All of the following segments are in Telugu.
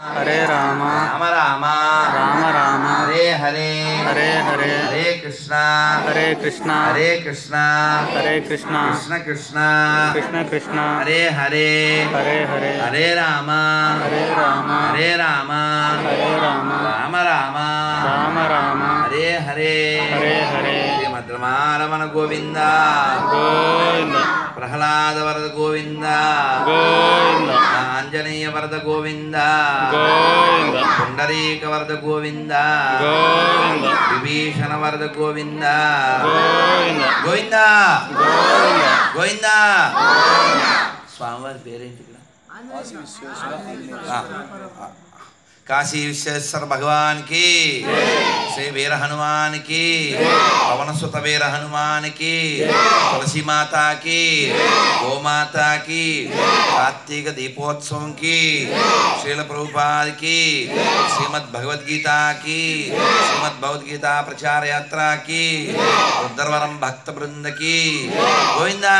హరే రామ రామ రామ రామ రామ హరే హరే హరే హరే హరే కృష్ణ హరే కృష్ణ హరే కృష్ణ హరే కృష్ణ కృష్ణ కృష్ణ కృష్ణ కృష్ణ హరే హరే హరే హరే హరే రామ హరే రామ హరే రామ హరే రామ రామ రామ రామ రామ హరే హరే హరే హరే శ్రీమద్రమారమణ గోవింద గోవింద ప్రహ్లాద వరద గోవింద గోవింద ఆంజనేయ వరద గోవింద గోవింద పుండరీక వరద గోవింద గోవింద విభీషణ వరద గోవింద గోవింద గోవింద గోవింద గోవింద స్వామివారి పేరేంటి ఇక్కడ ఆ, ఆ. కాశీ విశ్వేశ్వర భగవాన్కి శ్రీ వీర హనుమాన్కి పవనసుత వీర హనుమాన్కి తులసి మాతాకి గోమాతాకి కార్తీక దీపోత్సవంకి శ్రీల ప్రభుపాదికి శ్రీమద్ భగవద్గీతకి శ్రీమద్ భగవద్గీత ప్రచార యాత్రకి రుద్రవరం భక్త బృందకి గోవిందా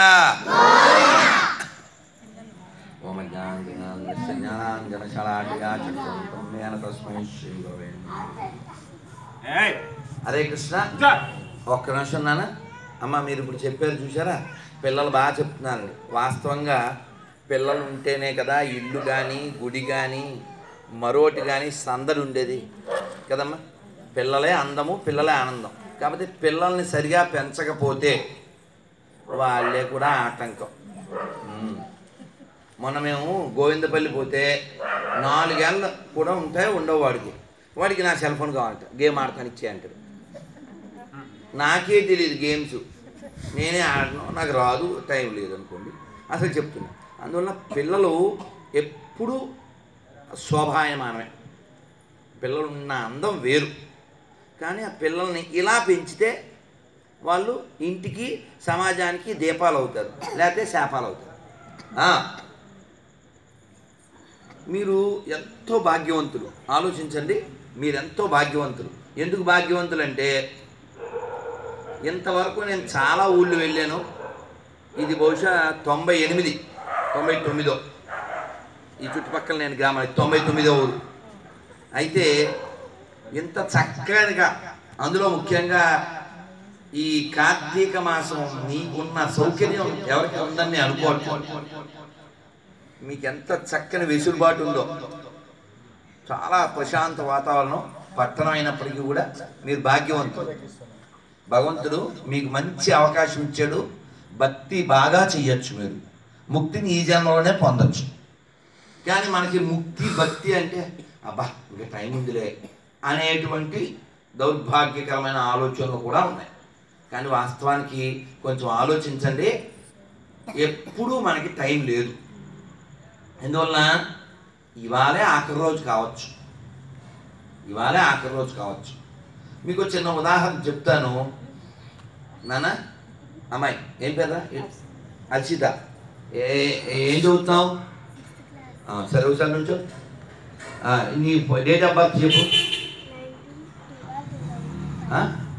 ఓం జ్ఞానాంజనాంజస్య జ్ఞానాంజనశలాటగా చక్షుంతం మేన తస్మై శ్రీ గురవే నమః. హరే కృష్ణ ఒక్క నిమిషం నాన్న అమ్మ మీరు ఇప్పుడు చెప్పారు చూసారా పిల్లలు బాగా చెప్తున్నారండి వాస్తవంగా పిల్లలు ఉంటేనే కదా ఇల్లు కానీ గుడి కానీ మరోటి కానీ సందడి ఉండేది కదమ్మా పిల్లలే అందము పిల్లలే ఆనందం కాబట్టి పిల్లల్ని సరిగా పెంచకపోతే వాళ్ళే కూడా ఆటంకం ఉమ్. మొన్న మేము గోవిందపల్లి పోతే నాలుగేళ్ళు కూడా ఉంటాయి ఉండవు వాడికి వాడికి నా సెల్ ఫోన్ కావాలంట గేమ్ ఆడతాను ఇచ్చే అంటాడు నాకే తెలియదు గేమ్స్ నేనే ఆడను నాకు రాదు టైం లేదు అనుకోండి అసలు చెప్తున్నా అందువల్ల పిల్లలు ఎప్పుడూ శోభాయమానమే పిల్లలు ఉన్న అందం వేరు కానీ ఆ పిల్లల్ని ఇలా పెంచితే వాళ్ళు ఇంటికి సమాజానికి దీపాలు అవుతారు లేకపోతే శాపాలు అవుతారు ఆ. మీరు ఎంతో భాగ్యవంతులు ఆలోచించండి మీరు ఎంతో భాగ్యవంతులు ఎందుకు భాగ్యవంతులు అంటే ఇంతవరకు నేను చాలా ఊళ్ళు వెళ్ళాను ఇది బహుశా తొంభై ఎనిమిది తొంభై తొమ్మిదో ఈ చుట్టుపక్కల నేను గ్రామం తొంభై తొమ్మిదో ఊరు అయితే ఇంత చక్కగా అందులో ముఖ్యంగా ఈ కార్తీక మాసం నీకున్న సౌకర్యం ఎవరికి ఉందని నేను అనుకోవట్లేదు మీకు ఎంత చక్కని వెసులుబాటు ఉందో చాలా ప్రశాంత వాతావరణం పట్టణం అయినప్పటికీ కూడా మీరు భాగ్యవంతులు భగవంతుడు మీకు మంచి అవకాశం ఇచ్చాడు భక్తి బాగా చెయ్యొచ్చు మీరు ముక్తిని ఈ జన్మలోనే పొందొచ్చు కానీ మనకి ముక్తి భక్తి అంటే అబ్బా ఇంకా టైం ఉందిలే అనేటువంటి దౌర్భాగ్యకరమైన ఆలోచనలు కూడా ఉన్నాయి కానీ వాస్తవానికి కొంచెం ఆలోచించండి ఎప్పుడూ మనకి టైం లేదు ఎందువలన ఇవాళే ఆఖరి రోజు కావచ్చు ఇవాళే ఆఖరి రోజు కావచ్చు మీకు చిన్న ఉదాహరణ చెప్తాను నాన్న అమ్మాయి ఏం పేరా అర్చిత ఏ ఏం చదువుతున్నావు ఆ, సరే ఒకసారి నుంచో ఆ, నీ డేట్ ఆఫ్ బర్త్ చెప్పు ఆ?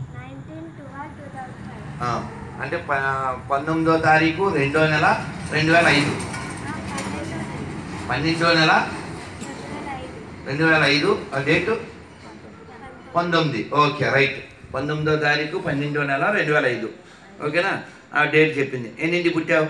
ఆ, అంటే ప- పంతొమ్మిదో తారీఖు రెండో నెల రెండు వేల ఐదు పన్నెండో నెల రెండు వేల ఐదు ఆ డేటు పంతొమ్మిది ఓకే రైట్ పంతొమ్మిదో తారీఖు పన్నెండో నెల రెండు వేల ఐదు ఓకేనా ఆ డేట్ చెప్పింది ఎన్నింటి పుట్టావు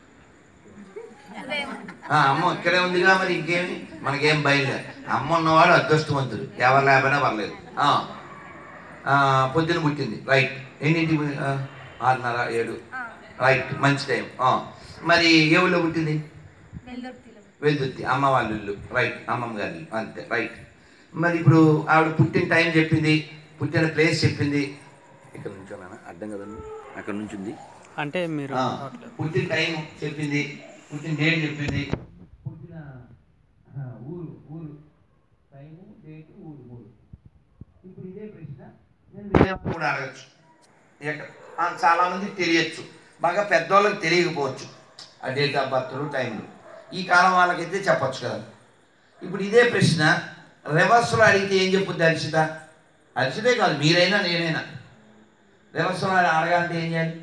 ఆ, అమ్మ ఇక్కడే ఉందిగా మరి ఇంకేమి మనకేం బయలుదేరు అమ్మ ఉన్నవాడు అదృష్టవంతుడు ఎవరు లేకపోయినా పర్లేదు ఆ, ఆ, పొద్దున పుట్టింది రైట్ ఎన్నింటి పు- ఆ, ఆరున్నర ఏడు రైట్ మంచి టైం ఆ, మరి ఏ ఊళ్ళో పుట్టింది వెల్దుర్తి అమ్మ వాళ్ళ ఇల్లు రైట్ అమ్మమ్మ గారి ఇల్లు అంతే రైట్ మరి ఇప్పుడు ఆవిడ పుట్టిన టైం చెప్పింది పుట్టిన ప్లేస్ చెప్పింది ఇక్కడ నుంచి అడ్డం కదండి అక్కడ నుంచి ఉంది అంటే మీరు ఆ, పుట్టిన టైం చెప్పింది పుట్టిన డేట్ చెప్పింది పుట్టిన ఆ, ఊరు ఊరు టైము డేట్ ఊరు మూడు ఇప్పుడు ఇదే ప్రశ్న నేను వేరే వాళ్ళని కూడా అడగచ్చు ఎక్కడ ఆ, చాలా మందికి తెలియచ్చు బాగా పెద్దవాళ్ళకి తెలియకపోవచ్చు ఆ డేట్ ఆఫ్ బర్త్లు టైంలు ఈ కాలం వాళ్ళకైతే చెప్పొచ్చు కదా ఇప్పుడు ఇదే ప్రశ్న రివర్స్లో అడిగితే ఏం చెప్పుద్ది హర్షిత హర్షితే కాదు మీరైనా నేనైనా రివర్స్లో అడగాలంటే ఏం చేయాలి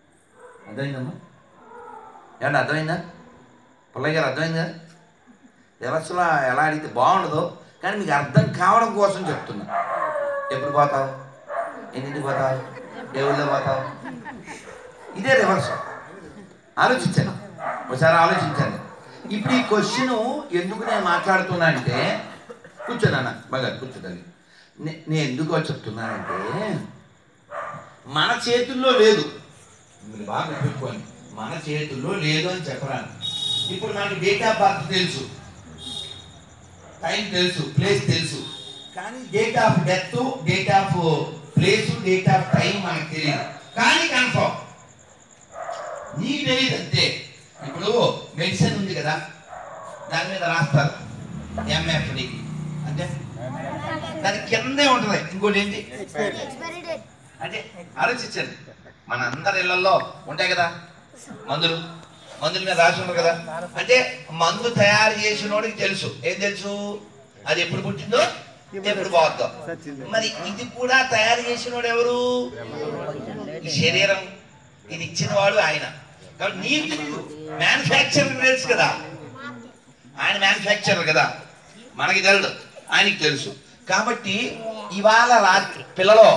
అర్థమైందమ్మా ఏమన్నా అర్థమైందా పుల్లయ్య గారు అర్థమైందా రివర్స్లో ఎలా అడిగితే బాగుండదు కానీ మీకు అర్థం కావడం కోసం చెప్తున్నా ఎప్పుడు పోతావు ఎన్నింటికి పోతావు ఏ ఊళ్ళో పోతావు ఇదే రివర్స్ ఆలోచించండి ఒకసారి ఆలోచించండి ఇప్పుడు ఈ క్వశ్చన్ ఎందుకు నేను మాట్లాడుతున్నా అంటే కూర్చోనన్న బాగా కూర్చోదండి నేను ఎందుకో చెప్తున్నానంటే మన చేతుల్లో లేదు మీరు బాగా పెట్టుకోండి మన చేతుల్లో లేదు అని చెప్పరాను ఇప్పుడు మనకి డేట్ ఆఫ్ బర్త్ తెలుసు టైం తెలుసు ప్లేస్ తెలుసు కానీ date of death date of place date of time మనకు తెలియదు కానీ కన్ఫర్మ్ నీకు తెలియదు అంతే ఇప్పుడు మెడిసిన్ ఉంది కదా దాని మీద రాస్తారు ఎంఎఫ్డి అంటే దాని కిందే ఉంటుంది ఇంకోటి ఏంటి ఎక్స్పైరీ డేట్ అంటే ఆలోచించండి మన అందరి ఇళ్లలో ఉంటాయి కదా మందులు మందుల మీద రాసి ఉండరు కదా అంటే మందు తయారు చేసినోడికి తెలుసు ఏం తెలుసు అది ఎప్పుడు పుట్టిందో ఎప్పుడు పోద్దో మరి ఇది కూడా తయారు చేసినోడు ఎవరు ఈ శరీరం ఇది ఇచ్చిన వాడు ఆయన కాబట్టి నీకు తెలియదు మ్యానుఫ్యాక్చర్ తెలుసు కదా ఆయన మ్యానుఫ్యాక్చరర్ కదా మనకి తెలియదు ఆయనకి తెలుసు కాబట్టి ఇవాళ రాత్రి పిల్లలు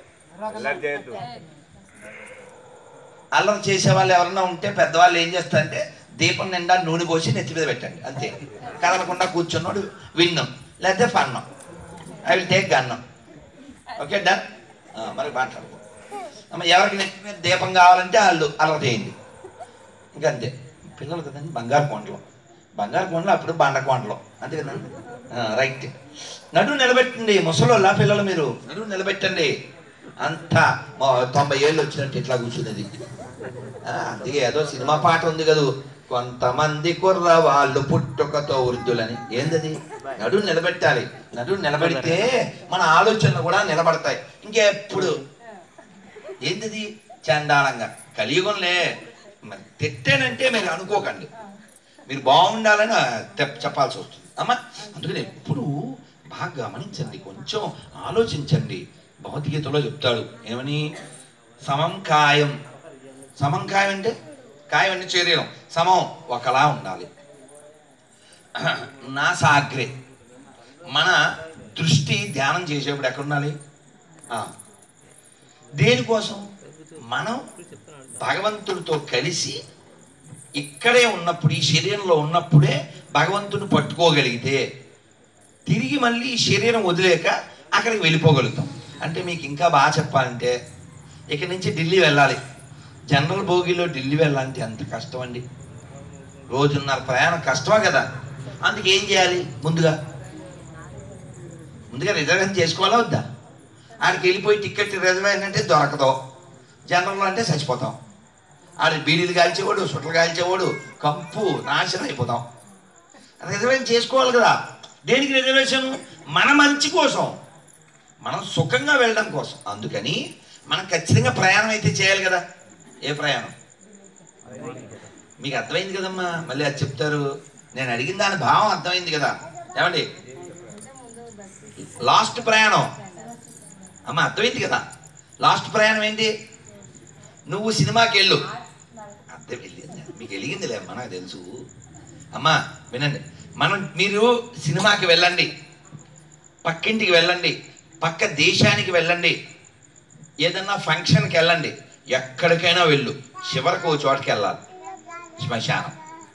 అల్లరి చేసే వాళ్ళు ఎవరన్నా ఉంటే పెద్దవాళ్ళు ఏం చేస్తారంటే దీపం నిండా నూనె పోసి నెత్తి మీద పెట్టండి అంతే కదలకుండా కూర్చున్నాడు విన్నాం లేకపోతే ఫన్నం ఐ విల్ టేక్ గన్నం ఓకే డన్ మరి మాట్లాడుకో అమ్మ ఎవరికి నెత్తి మీద దీపం కావాలంటే వాళ్ళు అల్లరి చేయండి ఇంకంతే పిల్లలు కదండి బంగారు కొండలు బంగారు కొండలు అప్పుడు బండ కొండలు అంతే కదండి రైట్ నడు నిలబెట్టండి ముసలోళ్ళ పిల్లలు మీరు నడు నిలబెట్టండి అంతా మా తొంభై ఏళ్ళు వచ్చినట్టు ఇట్లా కూర్చున్నది ఆ, అందుకే ఏదో సినిమా పాట ఉంది కదా కొంతమంది కుర్ర వాళ్ళు పుట్టుకతో వృద్ధులని ఏందది నడు నిలబెట్టాలి నడు నిలబెడితే మన ఆలోచనలు కూడా నిలబడతాయి ఇంకెప్పుడు ఏంటిది చండాలంగా కలియుగంలే మరి తిట్టానంటే మీరు అనుకోకండి మీరు బాగుండాలని ఆ, తెప్- చెప్పాల్సి వస్తుంది అమ్మ అందుకని ఎప్పుడు బాగా గమనించండి కొంచెం ఆలోచించండి భగవద్గీతలో చెప్తాడు ఏమని సమం కాయం సమం కాయం అంటే కాయం అంటే శరీరం సమం ఒకలా ఉండాలి నా సాగ్రే మన దృష్టి ధ్యానం చేసేప్పుడు ఎక్కడ ఉండాలి ఆ, దేనికోసం మనం భగవంతుడితో కలిసి ఇక్కడే ఉన్నప్పుడు ఈ శరీరంలో ఉన్నప్పుడే భగవంతుని పట్టుకోగలిగితే తిరిగి మళ్ళీ ఈ శరీరం వదిలేక అక్కడికి వెళ్ళిపోగలుగుతాం అంటే మీకు ఇంకా బాగా చెప్పాలంటే ఇక్కడి నుంచి ఢిల్లీ వెళ్ళాలి జనరల్ బోగిలో ఢిల్లీ వెళ్ళాలంటే ఎంత కష్టం అండి రోజున్నర ప్రయాణం కష్టమా కదా అందుకే ఏం చేయాలి ముందుగా ముందుగా రిజర్వేషన్ చేసుకోవాలా వద్దా ఆడికి వెళ్ళిపోయి టికెట్ రిజర్వేషన్ అంటే దొరకదు జనరల్ అంటే చచ్చిపోతాం ఆడి బీడీలు కాల్చేవాడు సుట్టలు కాల్చేవాడు కంపు నాశనం అయిపోతాం రిజర్వేషన్ చేసుకోవాలి కదా దేనికి రిజర్వేషన్ మన మంచి కోసం మనం సుఖంగా వెళ్ళడం కోసం అందుకని మనం ఖచ్చితంగా ప్రయాణం అయితే చేయాలి కదా ఏ ప్రయాణం మీకు అర్థమైంది కదమ్మా మళ్ళీ అది చెప్తారు నేను అడిగిన దాని భావం అర్థమైంది కదా ఏమండి లాస్ట్ ప్రయాణం అమ్మ అర్థమైంది కదా లాస్ట్ ప్రయాణం ఏంటి నువ్వు సినిమాకి వెళ్ళు అర్థం వెళ్ళింది మీకు వెలిగిందిలే అమ్మ నాకు తెలుసు అమ్మా వినండి మనం మీరు సినిమాకి వెళ్ళండి పక్కింటికి వెళ్ళండి పక్క దేశానికి వెళ్ళండి ఏదన్నా ఫంక్షన్కి వెళ్ళండి ఎక్కడికైనా వెళ్ళు చివరికి ఓ చోటకి వెళ్ళాలి శ్మశానం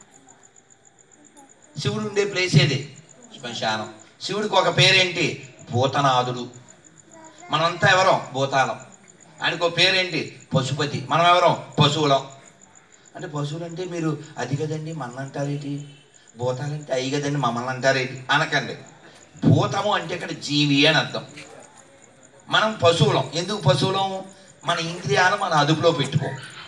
శివుడు ఉండే ప్లేస్ ఏది శ్మశానం శివుడికి ఒక పేరేంటి భూతనాథుడు మనమంతా ఎవరం భూతాలం ఆయనకు ఒక పేరేంటి పశుపతి మనం ఎవరం పశువులం అంటే పశువులు అంటే మీరు అది కదండి మన అంటారేంటి భూతాలంటే అయి కదండి మమ్మల్ని అంటారేంటి అనకండి భూతము అంటే ఇక్కడ జీవి అని అర్థం మనం పశువులం ఎందుకు పశువులం మన ఇంద్రియాలు మన అదుపులో పెట్టుకో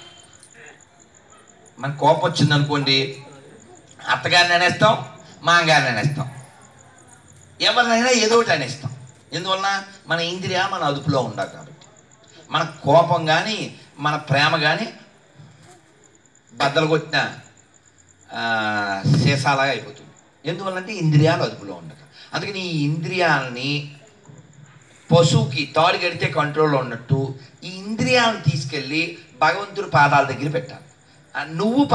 మన కోపం వచ్చింది అనుకోండి అత్తగారిని అనేస్తాం మాంగారిని అనేస్తాం ఎవరినైనా ఏదో ఒకటి అనేస్తాం ఎందువలన మన ఇంద్రియ మన అదుపులో ఉండాలి కాబట్టి మన కోపం కానీ మన ప్రేమ కానీ బద్దలు కొట్టిన ఆ, సీసాలాగా అయిపోతుంది ఎందువల్లంటే ఇంద్రియాలు అదుపులో ఉండక అందుకని ఈ ఇంద్రియాలని పశువుకి తాడు కడితే కంట్రోల్లో ఉన్నట్టు ఈ ఇంద్రియాలను తీసుకెళ్ళి భగవంతుడి పాదాల దగ్గర పెట్టాలి ఆ, నువ్వు